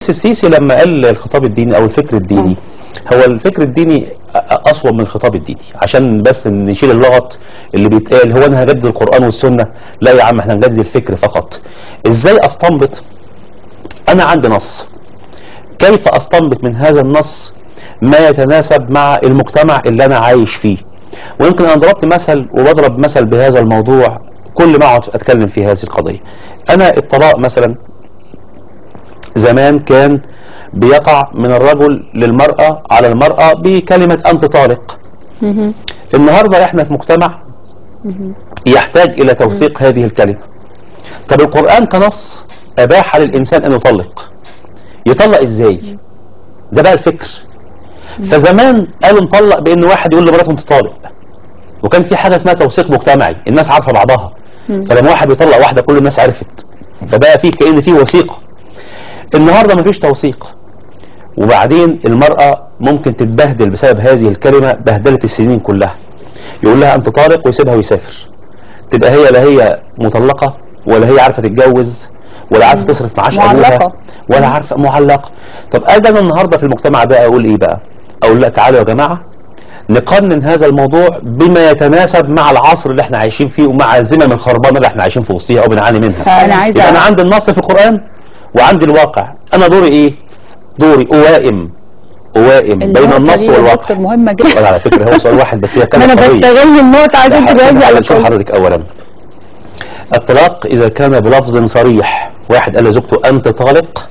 السيسي لما قال الخطاب الديني او الفكر الديني هو الفكر الديني أ- اصوب من الخطاب الديني عشان بس نشيل اللغط اللي بيتقال هو انا هجدد القران والسنه لا يا عم احنا هنجدد الفكر فقط ازاي استنبط انا عندي نص كيف استنبط من هذا النص ما يتناسب مع المجتمع اللي انا عايش فيه ويمكن انا ضربت مثل وبضرب مثل بهذا الموضوع كل ما اقعد اتكلم في هذه القضيه انا الطلاق مثلا زمان كان بيقع من الرجل للمرأة على المرأة بكلمة أنت طالق النهاردة احنا في مجتمع يحتاج إلى توثيق هذه الكلمة طب القرآن كنص أباح للإنسان أن يطلق يطلق إزاي ده بقى الفكر فزمان قالوا نطلق بأن واحد يقول لمراته أنت طالق وكان في حاجة اسمها توثيق مجتمعي الناس عارفة بعضها فلما واحد بيطلق واحدة كل الناس عرفت فبقى فيه كأن فيه وثيقة النهارده مفيش توثيق وبعدين المرأة ممكن تتبهدل بسبب هذه الكلمة بهدلة السنين كلها يقول لها أنت طارق ويسيبها ويسافر تبقى هي لا هي مطلقة ولا هي عارفة تتجوز ولا عارفة تصرف معاش أبوها معلقة. ولا عارفة معلقة طب أجي أنا النهاردة في المجتمع ده أقول إيه بقى أقول لا تعالوا يا جماعة نقنن هذا الموضوع بما يتناسب مع العصر اللي احنا عايشين فيه ومع الزمن الخربانه اللي احنا عايشين في وسطها او بنعاني منها فأنا عايزة يبقى انا أعرف- عندي النص في القران وعندي الواقع انا دوري ايه دوري اوائم اوائم بين النقطة النص دي يا والواقع دكتور مهمة جدا سؤال على فكره هو سؤال واحد بس هي كانت انا قضيه بستغل النقطة عشان تجاوبني على شوف كل حضرتك اولا الطلاق اذا كان بلفظ صريح واحد قال لزوجته انت طالق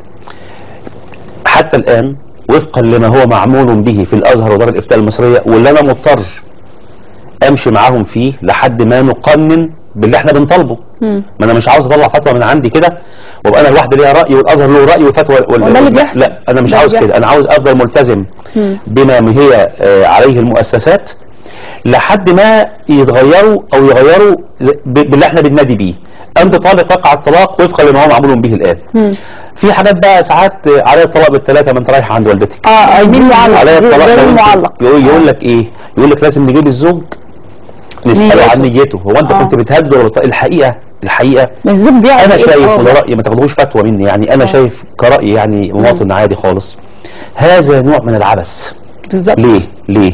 حتى الان وفقا لما هو معمول به في الازهر ودار الافتاء المصريه واللي انا مضطر امشي معاهم فيه لحد ما نقنن باللي احنا بنطالبه ما انا مش عاوز اطلع فتوى من عندي كده وابقى انا لوحدي ليا راي والازهر له راي وفتوى وال- وده اللي وال- بيحصل. لا انا مش ده عاوز اللي كده انا عاوز افضل ملتزم بما هي آه، عليه المؤسسات لحد ما يتغيروا او يغيروا زي- ب- باللي احنا بننادي بيه انت طالق يقع الطلاق وفقا لما هو معمول به الان في حاجات بقى ساعات آه، عليها الطلاق بالثلاثه ما انت رايح عند والدتك اه مين معلق عليها دي الطلاق غير لو انت- المعلق يقول, يقول لك ايه يقول لك لازم نجيب الزوج نساله نيته. عن نيته هو انت آه. كنت بتهدد ولا بت- الحقيقه الحقيقه بس ده بيعرف انا إيه شايف الأول. وده رايي ما تاخدوش فتوى مني يعني انا شايف كراي يعني مواطن عادي خالص هذا نوع من العبث بالظبط ليه ليه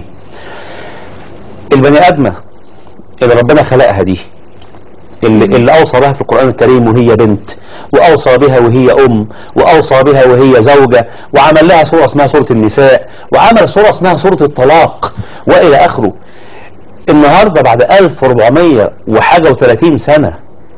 البني ادمه اللي ربنا خلقها دي اللي, اللي اوصى بها في القران الكريم وهي بنت واوصى بها وهي ام واوصى بها وهي زوجه وعمل لها سوره اسمها سوره النساء وعمل سوره اسمها سوره الطلاق والى اخره النهارده بعد 1400 وحاجه و30 سنه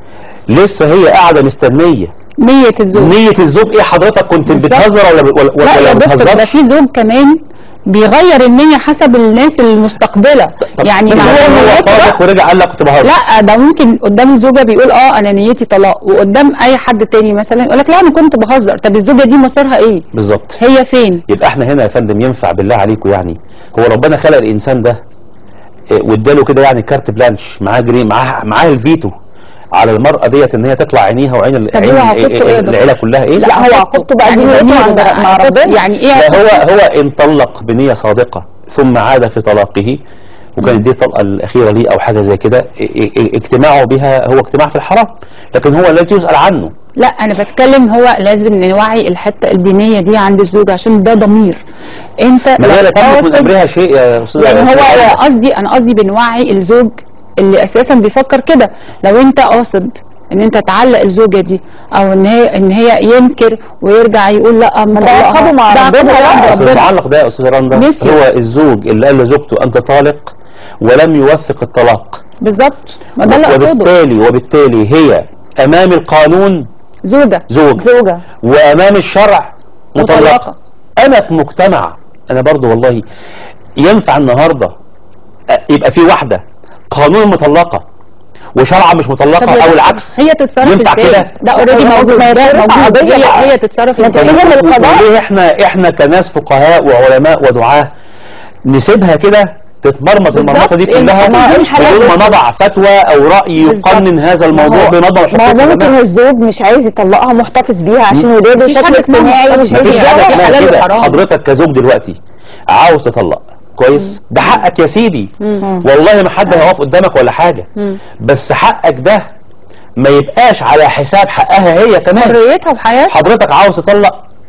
لسه هي قاعده مستنيه نية الزوج نيه الزوج ايه حضرتك كنت بالظبط. بتهزر ولا ولا, لا ولا يا ما دكتور ده بتهزرش في زوج كمان بيغير النية حسب الناس المستقبلة طب يعني بس مع هو هو النية صادق ورجع قال لك كنت بهزر لا ده ممكن قدام الزوجه بيقول اه انا نيتي طلاق وقدام اي حد تاني مثلا يقول لك لا انا كنت بهزر طب الزوجه دي مصيرها ايه بالظبط هي فين يبقى احنا هنا يا فندم ينفع بالله عليكم يعني هو ربنا خلق الانسان ده اه، واداله كده يعني كارت بلانش معاه جري معاه معاه الفيتو على المرأة ديت ان هي تطلع عينيها وعين ال- طب عين هو ال- عقوبته ايه يا دكتور؟ العيلة كلها ايه؟ لا هو عقوبته بقى دي نيته ضميره عند- بقى. مع عقوبته ربنا. يعني ايه لا عقوبته؟ هو هو انطلق بنية صادقة ثم عاد في طلاقه وكانت دي الطلقة الأخيرة ليه أو حاجة زي كده ا- ا- اجتماعه بها هو اجتماع في الحرام لكن هو الذي يسأل عنه لا انا بتكلم هو لازم نوعي الحته الدينيه دي عند الزوج عشان ده ضمير انت ما هي لا تملك من قاصد- أمرها شيء يا أستاذ يعني يا هو أستاذ هو أحمد. قصدي انا قصدي بنوعي الزوج اللي اساسا بيفكر كده لو انت قاصد ان انت تعلق الزوجه دي او ان هي ان هي ينكر ويرجع يقول لا ده عقابه مع ده ربنا عقابه بقى. مع أصل ربنا المعلق ده يا أستاذ رندا نسي. هو الزوج اللي قال لزوجته أنت طالق ولم يوثق الطلاق بالظبط ما ده اللي اقصده وبالتالي وبالتالي هي أمام القانون زوجه زوج زوجة وامام الشرع مطلقه مطلقة. انا في مجتمع انا برضو والله ينفع النهارده أ- يبقى في واحده قانون مطلقه وشرعا مش طب مطلقه يا او دكتور، العكس هي تتصرف ينفع ازاي كده ده اوريدي ما موجود ما ده يترفع موجود قضية هي بقى. هي تتصرف ما ازاي تتهم القضاء. وليه احنا احنا كناس فقهاء وعلماء ودعاه نسيبها كده تتمرمط بالظبط. المرمطه دي كلها الموضوع مش بدون ما حلال. نضع فتوى او راي بالظبط. يقنن هذا الموضوع ما بمضمر هو حقوق ممكن العلماء. الزوج مش عايز يطلقها محتفظ بيها عشان ولاده مفيش شكل حاجة اسمها اجتماعي محتفظ. مش عايز مفيش حاجه دعوة. يتجوز اسمها حلال كده وحرام. حضرتك كزوج دلوقتي عاوز تطلق كويس ده حقك يا سيدي والله ما حد هيقف قدامك ولا حاجه بس حقك ده ما يبقاش على حساب حقها هي كمان حريتها وحياتها حضرتك عاوز تطلق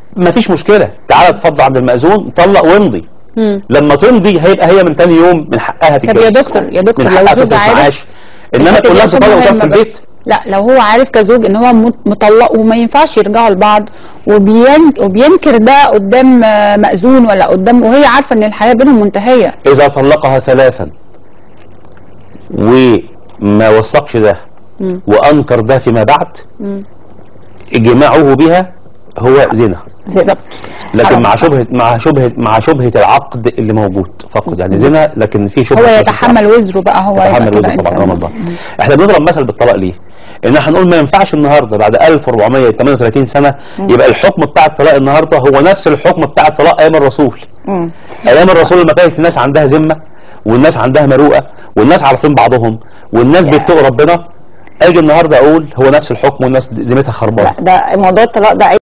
ما فيش مشكله تعالى اتفضل عند المأذون طلق وامضي لما تمضي هيبقى هي من تاني يوم من حقها تتجوز يا دكتور- يا دكتور من لو حقها زوج تصرف عارف معاش انما الحتة تقول دي لها عشان تطلق وتقعد في مهمة البيت بس. لا لو هو عارف كزوج ان هو مت- مطلق وما ينفعش يرجعوا لبعض وبين وبينكر ده قدام آه، مأذون ولا قدام وهي عارفه ان الحياه بينهم منتهيه إذا طلقها ثلاثا وما وثقش ده وأنكر ده فيما بعد جماعه بها هو زنا بالظبط لكن مع شبهة مع شبهة مع شبهة العقد اللي موجود فقط يعني زنا لكن في شبهة هو في يتحمل وزره بقى هو يبقى يتحمل كده وزن طبعا إنسان. رحمه الله احنا بنضرب مثل بالطلاق ليه؟ ان احنا هنقول ما ينفعش النهارده بعد 1438 سنه يبقى الحكم بتاع الطلاق النهارده هو نفس الحكم بتاع الطلاق ايام الرسول ايام الرسول لما كانت الناس عندها ذمه والناس عندها مروءه والناس عارفين بعضهم والناس بيتقوا ربنا اجي النهارده اقول هو نفس الحكم والناس ذمتها خربانه لا ده موضوع الطلاق ده